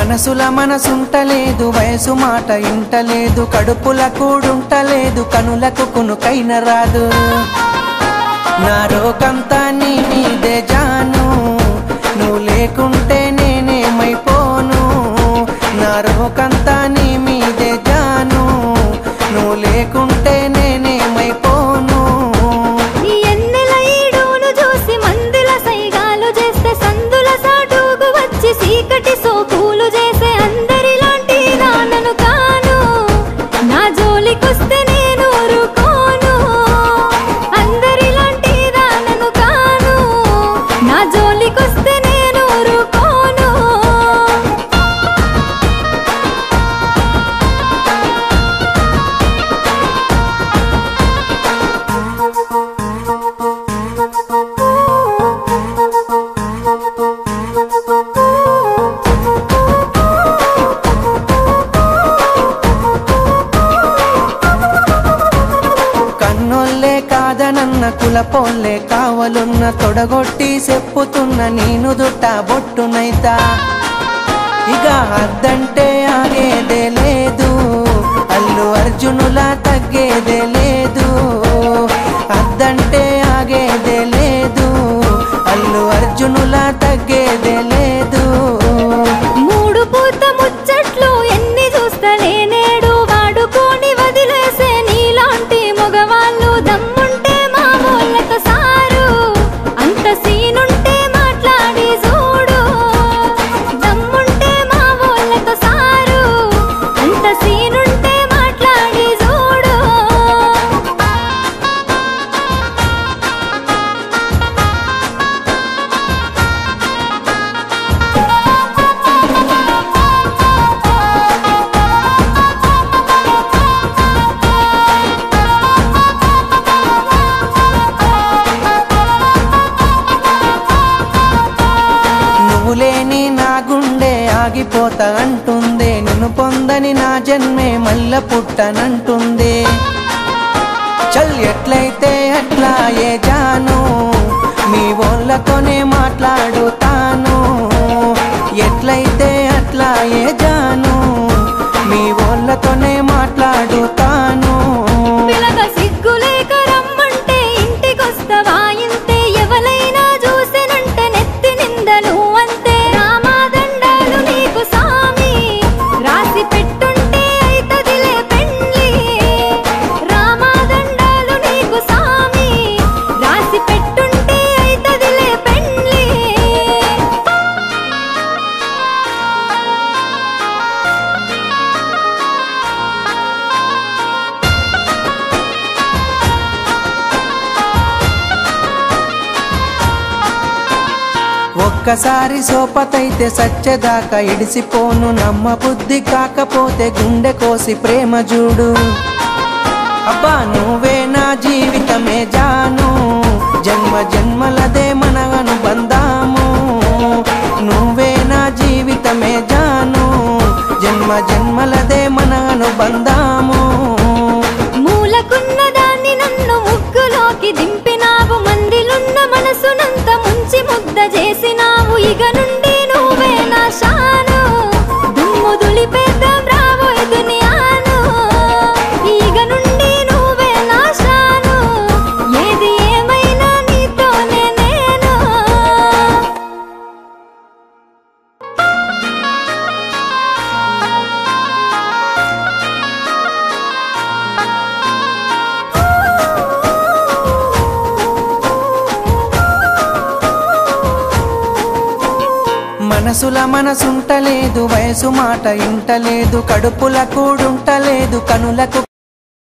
మనసుల మనసుంటలేదు వయసు మాట ఇంటలేదు కడుపుల కూడుంటలేదు కనులకు కునుకైన రాదు నా రోకంతా నీ మీదే జాను నువ్వు లేకుంటే నేనేమైపోను నా రోకంతా నీ మీదే జాను నువ్వు లేకుంటే నేనేమైపోను ఈ ఎన్నెల ఈడును చూసి మందుల సైగాలు చేస్తే సందుల సాటుకు వచ్చి సీకటి సోకులు చేసే అందరిలాంటి నాన్నను కాను నా జోలికొస్తే నేను ఊరుకోను అందరిలాంటి దానను కాను నా జోలికొస్తే నేను ఊరుకోను కన్నోళ్ళే కాదనన్న కులపోళ్ళే కావలున్న తొడగొట్టి చెప్పుతున్న నేను దుట్ట బొట్టునైతా ఇక అద్దంటే ఆగేదే లేదు అల్లు అర్జునులా తగ్గేదే లేదు అద్దంటే ఆగేదే లేదు అల్లు అర్జునులా తగ్గేదే లేదు మూడు పూత ముచ్చట్లు ఎన్ని చూస్తలే నేడు వాడుకొని వదిలేసే నీలాంటి మగవాళ్ళు దమ్ముంటే మా వాళ్ళతో సారు అంత సీనుంటే మాట్లాడి చూడు దమ్ముంటే మా వాళ్ళతో సారు అంత సీనుంటే మాట్లాడి చూడు నువ్వు లేని నా గుండె ఆగిపోతా అంటుంది నిన్ను పొందని నా జన్మే మల్ల పుట్టనంటుంది చల్ ఎట్లయితే అట్లా ఏ జాను మీ వాళ్ళతోనే మాట్లాడుతాను ఎట్లయితే అట్లా ఏ జాను మీ వాళ్ళతోనే మాట్లాడుతాను పిలగ సిగ్గులేక రమ్మంటే ఇంటికొస్తవా ఇంతే ఎవలైనా చూసినంటే నెత్తి నిందలు అంతే రామాదండాలు నీకు సామి రాసి పెట్టుంటే అయితదిలే పెండ్లి రామాదండాలు నీకు సామి రాసి పెట్టుంటే అయితదిలే పెండ్లి ఒక్కసారి సోపతైతే సచ్చేదాకా ఇడిసిపోను నమ్మ బుద్ధి కాకపోతే గుండె కోసి ప్రేమ చూడు అబ్బా నువ్వే నా జీవితమే జాను జన్మ జన్మలదే మన అనుబంధాము నువ్వే నా జీవితమే జాను జన్మ జన్మలదే మన అనుబంధాము మూలకున్న దాన్ని నన్ను ముగ్గులోకి దింపినావు మందిలున్న మనసునంత ముంచి ముద్ద చేసినావు ఇక నుండి నువ్వే నా షాను దుమ్ము దులిపేద్దాం రాబోయే దునియాను ఇక నుండి నువ్వే నా షాను ఏది ఏమైనా నీతోనే నేను మనసుల మనసుంటలేదు వయసు మాట ఇంటలేదు కడుపుల కూడుంటలేదు కనులకు